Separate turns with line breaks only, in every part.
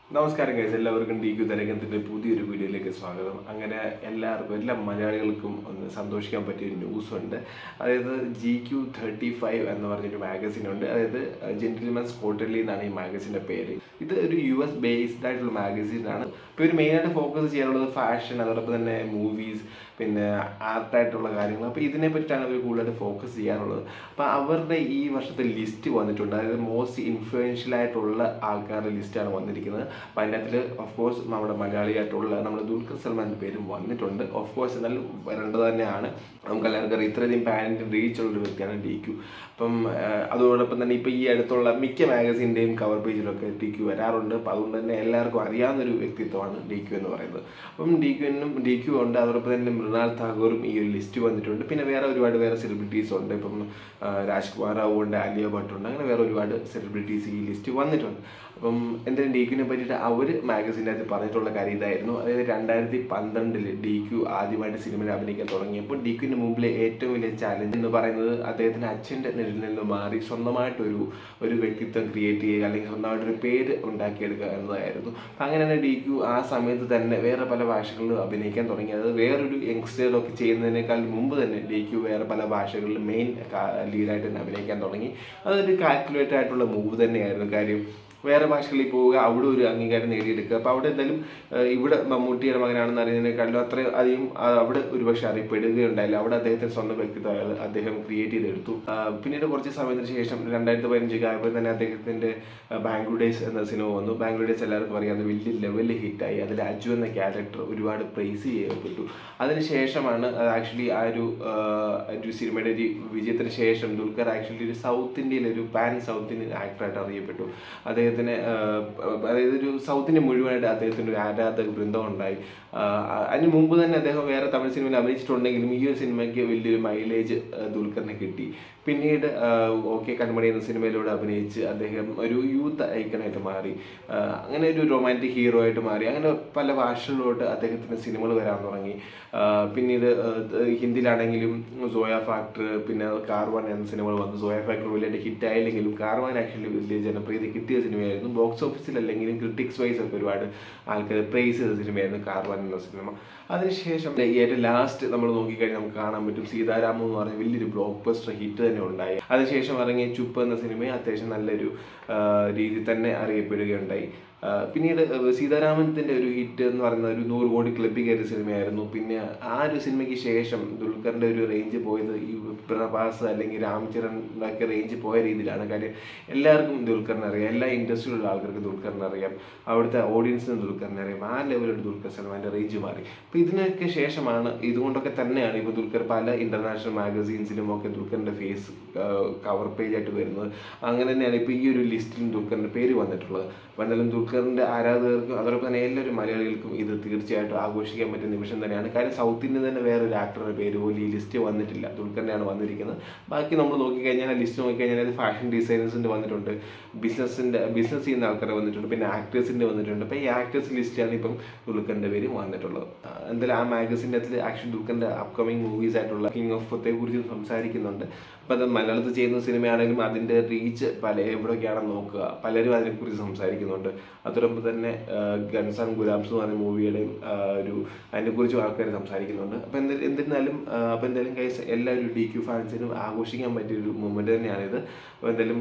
നമസ്കാരം ഗൈസ് എല്ലാവർക്കും D Q തരംഗത്തിന്റെ പുതിയൊരു വീഡിയോയിലേക്ക് സ്വാഗതം അങ്ങനെ എല്ലാവർക്കും എല്ലാ മലയാളികൾക്കും ഒന്ന് സന്തോഷിക്കാൻ പറ്റിയ ഒരു ന്യൂസ് ഉണ്ട് അതായത് ജി ക്യു തേർട്ടി ഫൈവ് എന്ന് പറഞ്ഞൊരു മാഗസിൻ ഉണ്ട് അതായത് ജെന്റിൽമാൻസ് ക്വാർട്ടർലി എന്നാണ് ഈ മാഗസിന്റെ പേര് ഇത് ഒരു യു എസ് ബേസ്ഡ് ആയിട്ടുള്ള മാഗസിനാണ് ഇപ്പോൾ ഇവർ മെയിനായിട്ട് ഫോക്കസ് ചെയ്യാനുള്ളത് ഫാഷൻ അതോടൊപ്പം തന്നെ മൂവീസ് പിന്നെ ആർട്ടായിട്ടുള്ള കാര്യങ്ങൾ അപ്പോൾ ഇതിനെ പറ്റിയാണ് അവർ കൂടുതലായിട്ട് ഫോക്കസ് ചെയ്യാറുള്ളത് അപ്പോൾ അവരുടെ ഈ വർഷത്തെ ലിസ്റ്റ് വന്നിട്ടുണ്ട് അതായത് മോസ്റ്റ് ഇൻഫ്ലുവൻഷ്യൽ ആയിട്ടുള്ള ആൾക്കാരുടെ ലിസ്റ്റാണ് വന്നിരിക്കുന്നത് അപ്പോൾ അതിനകത്തിൽ ഓഫ് കോഴ്സ് നമ്മുടെ മലയാളിയായിട്ടുള്ള നമ്മുടെ ദുൽഖർ സൽമാൻ്റെ പേരും വന്നിട്ടുണ്ട് ഓഫ് കോഴ്സ് എന്നാലും വരേണ്ടത് തന്നെയാണ് നമുക്ക് എല്ലാവർക്കും അറിയാം ഇത്രയധികം പാരൻറ്റ് റീച്ച് ഉള്ള ഒരു വ്യക്തിയാണ് ഡി ക്യു അപ്പം ആഹ്, അതോടൊപ്പം തന്നെ ഇപ്പോൾ ഈ അടുത്തുള്ള മിക്ക മാഗസിൻ്റെയും കവർ പേജിലൊക്കെ ഡി ക്യു വരാറുണ്ട് അപ്പോൾ അതുകൊണ്ട് തന്നെ എല്ലാവർക്കും അറിയാവുന്ന ഒരു വ്യക്തിത്വമാണ് ഡി ക്യു എന്ന് പറയുന്നത് അപ്പം ഡി ക്യുവിനും ഡി ക്യു ഉണ്ട് അതോടൊപ്പം തന്നെ മൃണാൽ താക്കൂറും ഈ ഒരു ലിസ്റ്റ് വന്നിട്ടുണ്ട് പിന്നെ വേറെ ഒരുപാട് വേറെ സെലിബ്രിറ്റീസ് ഉണ്ട് ഇപ്പം ആഹ്, രാജ്കുമാർ റാവു ഉണ്ട് ആലിയ ഭട്ട് ഉണ്ട് അങ്ങനെ വേറെ ഒരുപാട് സെലിബ്രിറ്റീസ് ഈ ലിസ്റ്റ് വന്നിട്ടുണ്ട് അപ്പം എന്തായാലും ഡി ക്യുവിനെ പറ്റിയിട്ട് അവർ മാഗസിൻ്റെ അകത്ത് പറഞ്ഞിട്ടുള്ള കാര്യം ഇതായിരുന്നു അതായത് രണ്ടായിരത്തി പന്ത്രണ്ടിൽ ഡി ക്യു ആദ്യമായിട്ട് സിനിമയിൽ അഭിനയിക്കാൻ തുടങ്ങിയപ്പോൾ ഡി ക്യുവിന് മുമ്പിലെ ഏറ്റവും വലിയ ചാലഞ്ച് എന്ന് പറയുന്നത് അദ്ദേഹത്തിൻ്റെ അച്ഛൻ്റെ നിഴലിൽ നിന്ന് മാറി സ്വന്തമായിട്ടൊരു ഒരു വ്യക്തിത്വം ക്രിയേറ്റ് ചെയ്യുക അല്ലെങ്കിൽ സ്വന്തമായിട്ടൊരു പേര് ഉണ്ടാക്കിയെടുക്കുക എന്നതായിരുന്നു അപ്പം അങ്ങനെ തന്നെ ഡി ക്യു ആ സമയത്ത് തന്നെ വേറെ പല ഭാഷകളിലും അഭിനയിക്കാൻ തുടങ്ങി അത് വേറൊരു യങ്സ്റ്റേറൊക്കെ ചെയ്യുന്നതിനേക്കാൾ മുമ്പ് തന്നെ ഡി ക്യു വേറെ പല ഭാഷകളിലും മെയിൻ ലീഡായിട്ട് തന്നെ അഭിനയിക്കാൻ തുടങ്ങി അതൊരു കാൽക്കുലേറ്റഡ് ആയിട്ടുള്ള മൂവ് തന്നെയായിരുന്നു കാര്യം വേറെ ഭാഷകളിൽ പോവുക അവിടെ ഒരു അംഗീകാരം നേടിയെടുക്കുക അപ്പോൾ അവിടെ എന്തായാലും ഏഹ്, ഇവിടെ മമ്മൂട്ടിയുടെ മകനാണെന്ന് അറിയുന്നതിനേക്കാളും അത്ര അധികം ആ, അവിടെ ഒരുപക്ഷെ അറിയപ്പെടുകയുണ്ടായില്ല അവിടെ അദ്ദേഹത്തിന് സ്വന്തം വ്യക്തിത്വം അയാൾ അദ്ദേഹം ക്രിയേറ്റ് ചെയ്തെടുത്തു ആ, പിന്നീട് കുറച്ച് സമയത്തിന് ശേഷം രണ്ടായിരത്തി പതിനഞ്ച് ആയപ്പോൾ തന്നെ അദ്ദേഹത്തിൻ്റെ ബാംഗ്ലൂർ ഡേയ്സ് എന്ന സിനിമ വന്നു ബാംഗ്ലൂർ ഡേയ്സ് എല്ലാവർക്കും അറിയാം അത് വലിയ ലെവലിൽ ഹിറ്റായി അതിൽ അജു എന്ന ക്യാരക്ടർ ഒരുപാട് പ്രൈസ് ചെയ്യപ്പെട്ടു അതിനുശേഷമാണ് ആക്ച്വലി ആ ഒരു ആ, ഒരു സിനിമയുടെ ഒരു വിജയത്തിന് ശേഷം ദുൽഖർ ആക്ച്വലി ഒരു സൗത്ത് ഇന്ത്യയിലെ ഒരു പാൻ സൗത്ത് ഇന്ത്യൻ ആക്ടറായിട്ട് അറിയപ്പെട്ടു അദ്ദേഹത്തിന് ആ, അതായത് ഒരു സൗത്ത് ഇന്ത്യ മുഴുവനായിട്ട് അദ്ദേഹത്തിന് ഒരു ആരാധക വൃന്ദം ഉണ്ടായി ആ, അതിന് മുമ്പ് തന്നെ അദ്ദേഹം വേറെ തമിഴ് സിനിമയിൽ അഭിനയിച്ചിട്ടുണ്ടെങ്കിലും ഈ ഒരു സിനിമയ്ക്ക് വലിയൊരു മൈലേജ് ദുൽഖറിന് കിട്ടി പിന്നീട് ഓക്കെ കൺമണി എന്ന സിനിമയിലൂടെ അഭിനയിച്ച് അദ്ദേഹം ഒരു യൂത്ത് ഐക്കണായിട്ട് മാറി ആ, അങ്ങനെ ഒരു റൊമാൻറ്റിക് ഹീറോ ആയിട്ട് മാറി അങ്ങനെ പല ഭാഷകളിലോട്ട് അദ്ദേഹത്തിന് സിനിമകൾ വരാൻ തുടങ്ങി ആ, പിന്നീട് ആ, ഹിന്ദിയിലാണെങ്കിലും സോയ ഫാക്ടർ പിന്നെ കാർവാൻ എന്ന സിനിമകൾ വന്നു സോയ ഫാക്ടർ വലിയ ഹിറ്റ് ആയില്ലെങ്കിലും കാർവാൻ ആക്ച്വലി വലിയ ജനപ്രീതി കിട്ടിയ സിനിമയായിരുന്നു ബോക്സ് ഓഫീസിൽ അല്ലെങ്കിലും ക്രിട്ടിക്സ് വൈസ് ഒക്കെ ഒരുപാട് ആൾക്കാർ പ്രൈസ് ചെയ്ത സിനിമയായിരുന്നു കാർവാൻ എന്ന സിനിമ അതിനുശേഷം ഏറ്റവും ലാസ്റ്റ് നമ്മൾ നോക്കിക്കഴിഞ്ഞാൽ നമുക്ക് കാണാൻ പറ്റും സീതാരാമം എന്ന് പറഞ്ഞ വലിയൊരു ബ്ലോക്ക് ബസ്റ്റർ ഹിറ്റ് തന്നെ ഉണ്ടായി അതിനുശേഷം ഇറങ്ങിയ ചുപ്പ് എന്ന സിനിമ അത്യാവശ്യം നല്ലൊരു ആ, രീതിയിൽ തന്നെ അറിയപ്പെടുകയുണ്ടായി ആ, പിന്നീട് സീതാരാമത്തിന്റെ ഒരു ഹിറ്റ് എന്ന് പറയുന്ന ഒരു നൂറ് കോടി ക്ലബിൽ കയറിയ സിനിമയായിരുന്നു പിന്നെ ആ ഒരു സിനിമയ്ക്ക് ശേഷം ദുൽഖറിന്റെ ഒരു റേഞ്ച് പോയത് ഈ പ്രഭാസ് അല്ലെങ്കിൽ രാംചരൺ ഒക്കെ റേഞ്ച് പോയ രീതിയിലാണ് കാര്യം എല്ലാവർക്കും ദുൽഖറിനെ അറിയാം എല്ലാ ഇൻഡസ്ട്രിയിലുള്ള ആൾക്കാർക്ക് ദുൽഖറിനെ അറിയാം അവിടുത്തെ ഓഡിയൻസിന് ദുൽഖറിനെ അറിയാം ആ ലെവലിൽ ദുൽഖർ സൽമാന്റെ റേഞ്ച് മാറി അപ്പോൾ ഇതിനൊക്കെ ശേഷമാണ് ഇതുകൊണ്ടൊക്കെ തന്നെയാണ് ഇപ്പോൾ ദുൽഖർ പല ഇന്റർനാഷണൽ മാഗസീൻസിലും ഒക്കെ ദുൽഖറിന്റെ ഫേസ് കവർ പേജ് ആയിട്ട് വരുന്നത് അങ്ങനെ തന്നെയാണ് ഇപ്പോൾ ഈ ഒരു ലിസ്റ്റിലും ദുൽഖറിന്റെ പേര് വന്നിട്ടുള്ളത് അപ്പോൾ എന്തായാലും ദുൽഖറിന്റെ ആരാധകർക്കും അതോടൊപ്പം തന്നെ എല്ലാവരും മലയാളികൾക്കും ഇത് തീർച്ചയായിട്ടും ആഘോഷിക്കാൻ പറ്റിയ നിമിഷം തന്നെയാണ് കാര്യം സൗത്ത് ഇന്ത്യൻ തന്നെ വേറൊരു ആക്ടറുടെ പേര് പോലും ഈ ലിസ്റ്റ് വന്നിട്ടില്ല ദുൽഖറിനെയാണ് വന്നിരിക്കുന്നത് ബാക്കി നമ്മൾ നോക്കിക്കഴിഞ്ഞാൽ ലിസ്റ്റ് നോക്കിക്കഴിഞ്ഞാൽ അത് ഫാഷൻ ഡിസൈനേഴ്സിന്റെ വന്നിട്ടുണ്ട് ബിസിനസിന്റെ ബിസിനസ് ചെയ്യുന്ന ആൾക്കാരെ വന്നിട്ടുണ്ട് പിന്നെ ആക്ടേഴ്സിന്റെ വന്നിട്ടുണ്ട് അപ്പോൾ ഈ ആക്ടേഴ്സ് ലിസ്റ്റിലാണ് ഇപ്പം ദുൽഖറിന്റെ പേര് വന്നിട്ടുള്ളത് ആ, എന്തായാലും ആ മാഗസിൻ്റെ അകത്തിൽ ആക്ച്വലി ദുൽഖറിന്റെ അപ്കമിങ് മൂവീസ് ആയിട്ടുള്ള കിങ് ഓഫ് ഫത്തെ കുറിച്ച് സംസാരിക്കുന്നുണ്ട് അപ്പം അത് മലയാളത്തിൽ ചെയ്യുന്ന സിനിമയാണെങ്കിലും അതിന്റെ റീച്ച് പല എവിടെയൊക്കെയാണെന്ന് നോക്കുക പലരും അതിനെക്കുറിച്ച് സംസാരിക്കുന്നുണ്ട് അതോടൊപ്പം തന്നെ ഗൺസ് ആൻഡ് ഗുലാബ്സ് എന്ന് പറഞ്ഞ മൂവിയുടെയും ഒരു അതിനെക്കുറിച്ചും ആൾക്കാർ സംസാരിക്കുന്നുണ്ട് അപ്പം എന്തായാലും എന്നിരുന്നാലും അപ്പം എന്തായാലും കൈസ് എല്ലാവരും ഡി ക്യു ഫാൻസിനും ആഘോഷിക്കാൻ പറ്റിയൊരു മൂമെന്റ് തന്നെയാണിത് അപ്പോൾ എന്തായാലും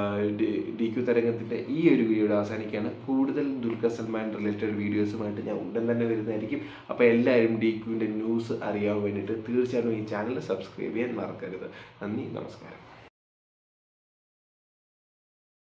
ഡി ക്യു തരംഗത്തിന്റെ ഈ ഒരു വീഡിയോ അവസാനിക്കുകയാണ് കൂടുതൽ ദുൽഖർ സൽമാൻ റിലേറ്റഡ് വീഡിയോസുമായിട്ട് ഞാൻ ഉടൻ തന്നെ വരുന്നതായിരിക്കും അപ്പോൾ എല്ലാവരും ഡി ക്യുവിൻ്റെ ന്യൂസ് അറിയാൻ വേണ്ടിയിട്ട് തീർച്ചയായിട്ടും ഈ ചാനൽ സബ്സ്ക്രൈബ് ചെയ്യാൻ മറക്കരുത് നന്ദി നമസ്കാരം